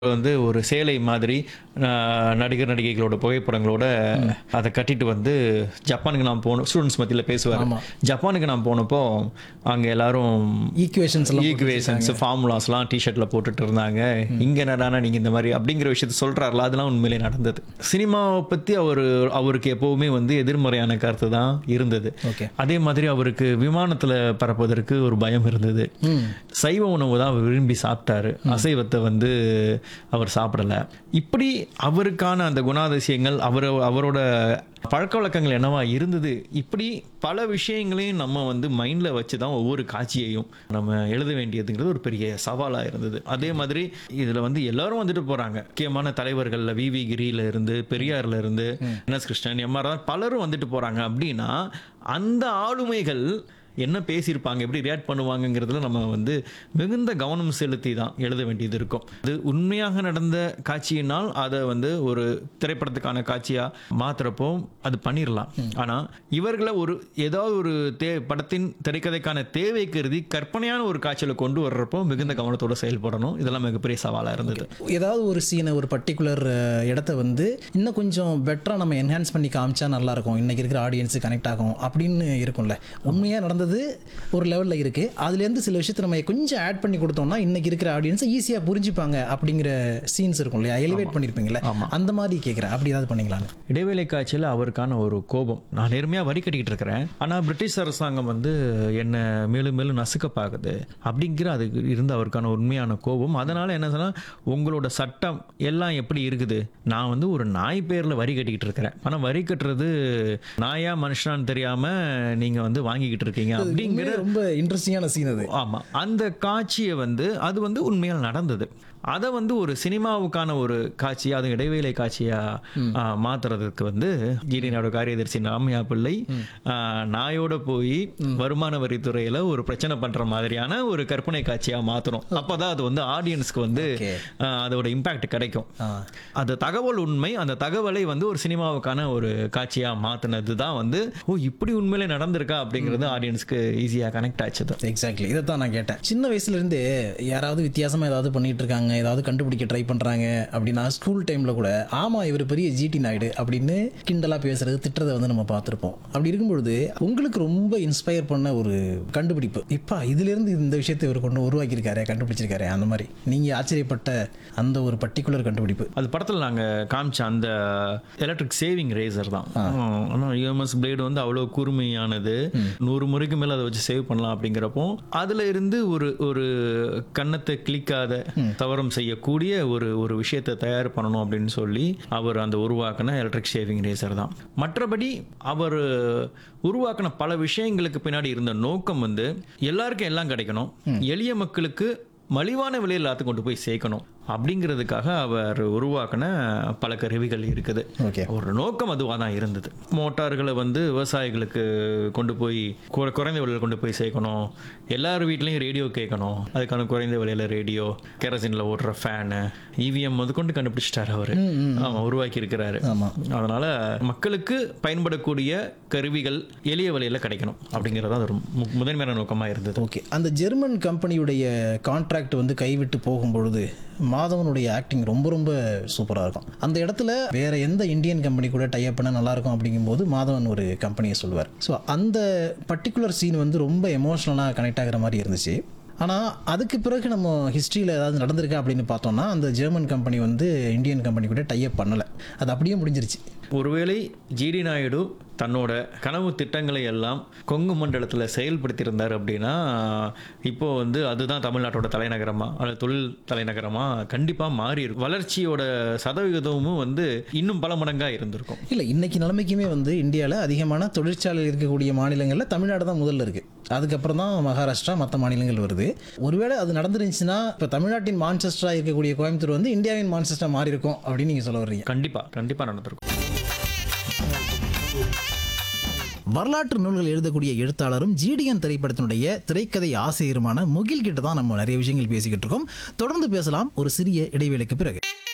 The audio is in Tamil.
வந்து ஒரு சேலை மாதிரி ஆஹ், நடிகர் நடிகைகளோட புகைப்படங்களோட அதை கட்டிட்டு வந்து ஜப்பானுக்கு நான் போனோம் ஸ்டூடெண்ட்ஸ் மத்தியில் பேசுவார் ஆமா. ஜப்பானுக்கு நான் போனப்போ அங்கே எல்லாரும் ஈக்குவேஷன்ஸ் எல்லாம் ஈக்குவேஷன்ஸ் ஃபார்முலாஸ்லாம் டிஷர்ட்ல போட்டுட்டு இருந்தாங்க இங்க என்னடானா நீங்க இந்த மாதிரி அப்படிங்கிற விஷயத்த சொல்றாருல அதெல்லாம் உண்மையிலே நடந்தது சினிமாவை பத்தி அவர் அவருக்கு எப்பவுமே வந்து எதிர்மறையான கருத்து தான் இருந்தது ஓகே அதே மாதிரி அவருக்கு விமானத்துல பறப்பதற்கு ஒரு பயம் இருந்தது சைவ உணவு தான் அவர் விரும்பி சாப்பிட்டாரு அசைவத்தை வந்து அவர் சாப்பிடல இப்படி அவருக்கான அந்த குணாதிசயங்கள் அவர் அவரோட பழக்க வழக்கங்கள் என்னவா இருந்தது இப்படி பல விஷயங்களையும் நம்ம வந்து மைண்ட்ல வச்சு தான் ஒவ்வொரு காட்சியையும் நம்ம எழுத வேண்டியதுங்கிறது ஒரு பெரிய சவாலா இருந்தது அதே மாதிரி இதுல வந்து எல்லாரும் வந்துட்டு போறாங்க முக்கியமான தலைவர்கள்ல வி வி கிரியில இருந்து பெரியார்ல இருந்து என் எஸ் கிருஷ்ணன் எம்ஆர் பலரும் வந்துட்டு போறாங்க அப்படின்னா அந்த ஆளுமைகள் என்ன பேசியிருப்பாங்க எப்படி ரியாக்ட் பண்ணுவாங்கங்கிறதுல நம்ம வந்து மிகுந்த கவனம் செலுத்தி தான் எழுத வேண்டியது இருக்கும் அது உண்மையாக நடந்த காட்சியினால் அதை வந்து ஒரு திரைப்படத்துக்கான காட்சியா மாத்துறப்போ அது பண்ணிடலாம் ஆனா இவர்களை ஒரு ஏதாவது ஒரு தே படத்தின் திரைக்கதைக்கான தேவை கருதி கற்பனையான ஒரு காட்சியில கொண்டு வர்றப்போ மிகுந்த கவனத்தோட செயல்படணும் இதெல்லாம் மிகப்பெரிய சவாலா இருந்தது ஏதாவது ஒரு சீனை ஒரு பர்டிகுலர் இடத்த வந்து இன்னும் கொஞ்சம் பெட்டராக நம்ம என்ஹான்ஸ் பண்ணி காமிச்சா நல்லா இருக்கும் இன்னைக்கு இருக்கிற ஆடியன்ஸு கனெக்ட் ஆகும் அப்படின்னு இருக்கும்ல உண்மையாக நடந்தது ஒரு லெவலில் இருக்குது அதுலேருந்து சில விஷயத்தை நம்ம கொஞ்சம் ஆட் பண்ணி கொடுத்தோம்னா இன்னைக்கு இருக்கிற ஆடியன்ஸை ஈஸியாக புரிஞ்சுப்பாங்க அப்படிங்கிற சீன்ஸ் இருக்கும் இல்லையா எலிவேட் பண்ணியிருப்பீங்களே அந்த மாதிரி கேட்குறேன் அப்படி ஏதாவது பண்ணீங்களான்னு இடைவேளை காட்சியில் அவருக்கான ஒரு கோபம் நான் நேர்மையாக வரி கட்டிக்கிட்டு இருக்கிறேன் ஆனால் பிரிட்டிஷ் அரசாங்கம் வந்து என்னை மேலும் மேலும் நசுக்க பார்க்குது அப்படிங்கிற அதுக்கு இருந்த அவருக்கான உண்மையான கோபம் அதனால என்ன சொன்னா உங்களோட சட்டம் எல்லாம் எப்படி இருக்குது நான் வந்து ஒரு நாய் பேரில் வரி கட்டிக்கிட்டு இருக்கிறேன் ஆனால் வரி கட்டுறது நாயா மனுஷனான்னு தெரியாம நீங்க வந்து வாங்கிக்கிட்டு இருக்கீங்க அப்படிங்கிற உண்மையிலே ரொம்ப இன்ட்ரெஸ்டிங்கான சீன் அது ஆமா அந்த காட்சியை வந்து அது வந்து உண்மையால் நடந்தது அதை வந்து ஒரு சினிமாவுக்கான ஒரு காட்சியா அது இடைவேளை காட்சியா ஆ, மாத்துறதுக்கு வந்து ஜிடினோட காரியதர்சி ராமையா பிள்ளை ஆ, நாயோட போய் வருமான வரித்துறையில ஒரு பிரச்சனை பண்ற மாதிரியான ஒரு கற்பனை காட்சியா மாத்தணும் அப்பதான் அது வந்து ஆடியன்ஸ்க்கு வந்து Okay. ஆ, அதோட இம்பாக்ட் கிடைக்கும் ஆ அந்த தகவல் உண்மை அந்த தகவலை வந்து ஒரு சினிமாவுக்கான ஒரு காட்சியா மாத்துனது தான் வந்து ஓ இப்படி உண்மையிலே நடந்திருக்கா அப்படிங்கிறது ஆடியன்ஸ்க்கு ஈஸியா கனெக்ட் ஆச்சுது எக்ஸாக்ட்லி இதை தான் நான் கேட்டேன் சின்ன வயசுல இருந்தே யாராவது வித்தியாசமா ஏதாவது பண்ணிட்டு இருக்காங்க ஏதாவது கண்டுபிடிக்க ட்ரை பண்றாங்க அப்படின்னா ஸ்கூல் டைம்ல கூட ஆமா இவர் பெரிய ஜிடி நாயுடு அப்படின்னு கிண்டலா பேசுறது திட்டுறதை வந்து நம்ம பார்த்துருப்போம் அப்படி இருக்கும்பொழுது உங்களுக்கு ரொம்ப இன்ஸ்பயர் பண்ண ஒரு கண்டுபிடிப்பு இப்பா இதுல இருந்து இந்த விஷயத்தை இவர் கொண்டு உருவாக்கியிருக்காரு கண்டுபிடிச்சிருக்காரு அந்த மாதிரி நீங்க ஆச்சரியப்பட்ட அந்த ஒரு பர்டிகுலர் கண்டுபிடிப்பு அது படத்தில் நாங்கள் காமிச்ச அந்த எலக்ட்ரிக் சேவிங் ரேசர் தான் ஆனால் யூஎம்எஸ் பிளேடு வந்து அவ்வளோ கூர்மையானது நூறு முறைக்கு மேலே அதை வச்சு சேவ் பண்ணலாம் அப்படிங்கிறப்போ அதில் இருந்து ஒரு ஒரு கன்னத்தை கிளிக்காத தவறம் செய்யக்கூடிய ஒரு ஒரு விஷயத்தை தயார் பண்ணணும் அப்படின்னு சொல்லி அவர் அந்த உருவாக்கின எலக்ட்ரிக் ஷேவிங் ரேசர் தான் மற்றபடி அவர் உருவாக்கின பல விஷயங்களுக்கு பின்னாடி இருந்த நோக்கம் வந்து எல்லாருக்கும் எல்லாம் கிடைக்கணும் எளிய மக்களுக்கு மலிவான விலையில் எல்லாத்துக்கும் கொண்டு போய் சேர்க்கணும் அப்படிங்கிறதுக்காக அவர் உருவாக்கின பல கருவிகள் இருக்குது ஓகே ஒரு நோக்கம் அதுவாக தான் இருந்தது மோட்டார்களை வந்து விவசாயிகளுக்கு கொண்டு போய் குறை- குறைந்த விலையில் கொண்டு போய் சேர்க்கணும் எல்லார் வீட்லேயும் ரேடியோ கேட்கணும் அதுக்கான குறைந்த விலையில் ரேடியோ கெரசினில் ஓடுற ஃபேனு இவிஎம் வந்து கொண்டு கண்டுபிடிச்சிட்டாரு அவர் ஆமாம் உருவாக்கி இருக்கிறாரு ஆமா அதனால மக்களுக்கு பயன்படக்கூடிய கருவிகள் எளிய விலையில் கிடைக்கணும் அப்படிங்கிறது அது ஒரு மு- முதன்மையான நோக்கமாக இருந்தது ஓகே அந்த ஜெர்மன் கம்பெனியுடைய கான்ட்ராக்ட் வந்து கைவிட்டு போகும்பொழுது மாதவனுடைய ஆக்டிங் ரொம்ப ரொம்ப சூப்பராக இருக்கும் அந்த இடத்துல வேற எந்த இந்தியன் கம்பெனி கூட டைப் பண்ண நல்லா இருக்கும் அப்படிங்கும்போது மாதவன் ஒரு கம்பெனியை சொல்லுவார் ஸோ அந்த பர்டிகுலர் சீன் வந்து ரொம்ப எமோஷ்னலாக கனெக்ட் ஆகிற மாதிரி இருந்துச்சு ஆனால் அதுக்கு பிறகு நம்ம ஹிஸ்ட்ரியில் ஏதாவது நடந்திருக்கா அப்படின்னு பார்த்தோம்னா அந்த ஜெர்மன் கம்பெனி வந்து இந்தியன் கம்பெனி கூட டைப் பண்ணலை அது அப்படியே முடிஞ்சிருச்சு ஒருவேளை ஜிடி நாயுடு தன்னோட கனவு திட்டங்களை எல்லாம் கொங்கு மண்டலத்தில் செயல்படுத்தியிருந்தார் அப்படின்னா இப்போ வந்து அதுதான் தமிழ்நாட்டோட தலைநகரமா அல்லது தொழில் தலைநகரமா கண்டிப்பாக மாறி இருக்கும் வளர்ச்சியோட சதவிகிதமும் வந்து இன்னும் பல மடங்காக இருந்திருக்கும் இல்லை இன்னைக்கு நிலைமைக்குமே வந்து இந்தியாவில் அதிகமான தொழிற்சாலை இருக்கக்கூடிய மாநிலங்களில் தமிழ்நாடு தான் முதல்ல இருக்கு அதுக்கப்புறம் தான் மகாராஷ்டிரா மற்ற மாநிலங்கள் வருது ஒருவேளை அது நடந்துருந்துச்சுன்னா இப்போ தமிழ்நாட்டின் மான்செஸ்டராக இருக்கக்கூடிய கோயம்புத்தூர் வந்து இந்தியாவின் மான்செஸ்டராக மாறி இருக்கும் அப்படின்னு நீங்கள் சொல்ல வர்றீங்க கண்டிப்பாக கண்டிப்பாக நடந்திருக்கும் வரலாற்று நூல்கள் எழுதக்கூடிய எழுத்தாளரும் ஜிடிஎன் திரைப்படத்தினுடைய திரைக்கதை ஆசிரியருமான முகில் கிட்ட தான் நம்ம நிறைய விஷயங்கள் பேசிக்கிட்டு இருக்கோம் தொடர்ந்து பேசலாம் ஒரு சிறிய இடைவேளைக்கு பிறகு